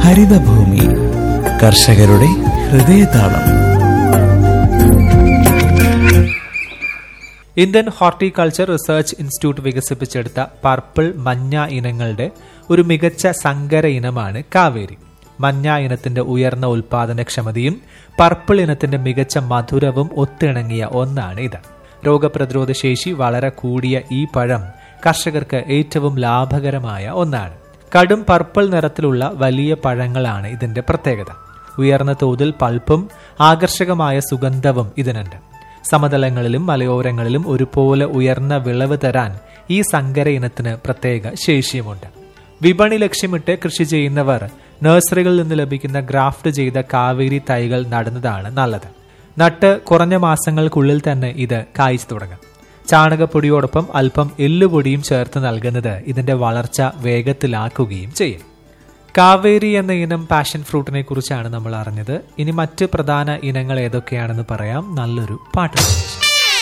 ഹരിതഭൂമി കർഷകരുടെ ഹൃദയതാളം ഇന്ത്യൻ ഹോർട്ടിക്കൾച്ചർ റിസർച്ച് ഇൻസ്റ്റിറ്റ്യൂട്ട് വികസിപ്പിച്ചെടുത്ത പർപ്പിൾ മഞ്ഞ ഇനങ്ങളുടെ ഒരു മികച്ച സങ്കര ഇനമാണ് കാവേരി മഞ്ഞ ഇനത്തിന്റെ ഉയർന്ന ഉൽപാദനക്ഷമതയും പർപ്പിൾ ഇനത്തിന്റെ മികച്ച മധുരവും ഒത്തിണങ്ങിയ ഒന്നാണ് ഇത് രോഗപ്രതിരോധ ശേഷി വളരെ കൂടിയ ഈ പഴം കർഷകർക്ക് ഏറ്റവും ലാഭകരമായ ഒന്നാണ് കടും പർപ്പിൾ നിറത്തിലുള്ള വലിയ പഴങ്ങളാണ് ഇതിന്റെ പ്രത്യേകത ഉയർന്ന തോതിൽ പൾപ്പും ആകർഷകമായ സുഗന്ധവും ഇതിനുണ്ട് സമതലങ്ങളിലും മലയോരങ്ങളിലും ഒരുപോലെ ഉയർന്ന വിളവ് തരാൻ ഈ സങ്കര ഇനത്തിന് പ്രത്യേക ശേഷിയുമുണ്ട് വിപണി ലക്ഷ്യമിട്ട് കൃഷി ചെയ്യുന്നവർ നഴ്സറികളിൽ നിന്ന് ലഭിക്കുന്ന ഗ്രാഫ്റ്റ് ചെയ്ത കാവേരി തൈകൾ നടുന്നതാണ് നല്ലത് നട്ട് കുറഞ്ഞ മാസങ്ങൾക്കുള്ളിൽ തന്നെ ഇത് കായ്ച്ചു തുടങ്ങും ചാണകപ്പൊടിയോടൊപ്പം അല്പം എല്ലുപൊടിയും ചേർത്ത് നൽകുന്നത് ഇതിന്റെ വളർച്ച വേഗത്തിലാക്കുകയും ചെയ്യും കാവേരി എന്ന ഇനം പാഷൻ ഫ്രൂട്ടിനെ കുറിച്ചാണ് നമ്മൾ അറിഞ്ഞത് ഇനി മറ്റ് പ്രധാന ഇനങ്ങൾ ഏതൊക്കെയാണെന്ന് പറയാം നല്ലൊരു പാട്ട്